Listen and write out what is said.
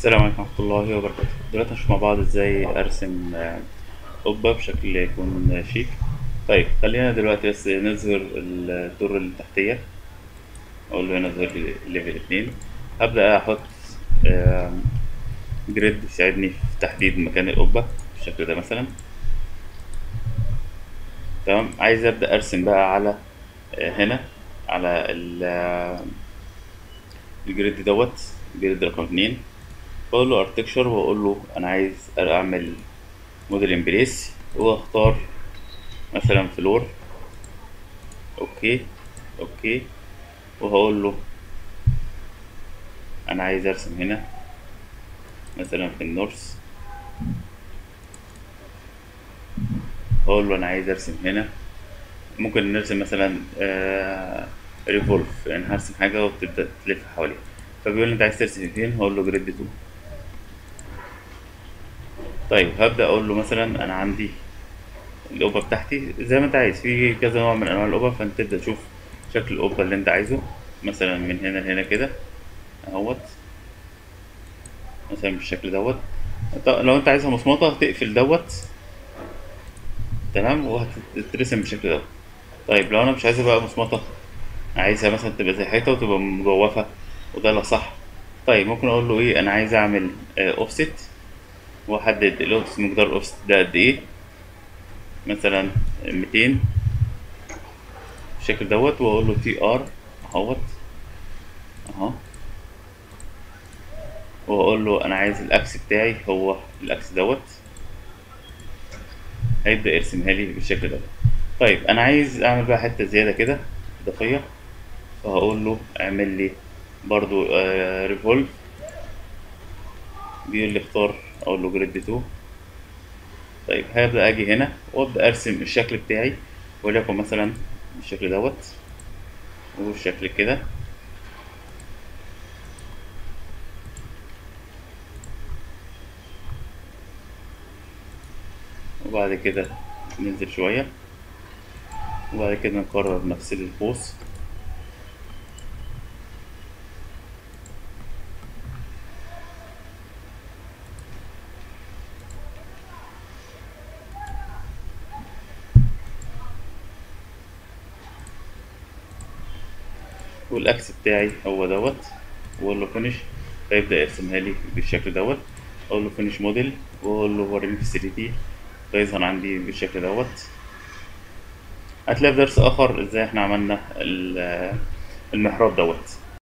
السلام عليكم ورحمة الله وبركاته دلوقتي هنشوف مع بعض ازاي ارسم آه، قبة بشكل يكون شيك طيب خلينا دلوقتي بس نظهر الدور اللي تحتية اقول له هنا ظهر لي ليفل اتنين هبدأ احط آه، جريد يساعدني في تحديد مكان القبة بالشكل ده مثلا تمام عايز ابدأ ارسم بقى على آه، هنا على ال- آه، الجريد دوت جريد رقم اتنين بقول له ارتكشر واقول له انا عايز اعمل موديل امبريس واختار مثلا فلور اوكي اوكي وهقول له انا عايز ارسم هنا مثلا في النورث اقول له انا عايز ارسم هنا ممكن نرسم مثلا آه ريفولف يعني هرسم حاجه وبتبدا تلف حواليها فبيقول لي انت عايز ترسم فين هقول له جريد 2 طيب هبدأ أقول له مثلا أنا عندي القبة بتاعتي زي ما أنت عايز في كذا نوع من أنواع القبة فأنت تبدأ تشوف شكل القبة اللي أنت عايزه مثلا من هنا لهنا كده أهوت مثلا بالشكل دوت ط- لو أنت عايزها مصمطة هتقفل دوت تمام وهتترسم بالشكل دوت طيب لو أنا مش عايزها بقى مصمطة عايزها مثلا تبقى زي حيطة وتبقى مجوفة وده لا صح طيب ممكن أقول له إيه أنا عايز أعمل أوفست واحدد الاوفست مقدار الاوفست ده قد ايه مثلا 200 بالشكل دوت واقول له تي ار اهوت اهو واقول له انا عايز الاكس بتاعي هو الاكس دوت هيبدا يرسمها لي بالشكل دوت طيب انا عايز اعمل بقى حته زياده كده اضافيه فهقول له اعمل لي برضو آه ريفولف بيقول لي اختار اقول له جريد 2 طيب هبدأ اجي هنا وابدأ ارسم الشكل بتاعي وليكن مثلا بالشكل دوت والشكل كده وبعد كده ننزل شوية وبعد كده نكرر نفس القوس والاكس بتاعي هو دوت واقول له فينش فيبدا يرسمها لي بالشكل دوت اقول له فينش موديل واقول له وريني في 3 دي فيظهر عندي بالشكل دوت هتلاقي في درس اخر ازاي احنا عملنا ال- المحراب دوت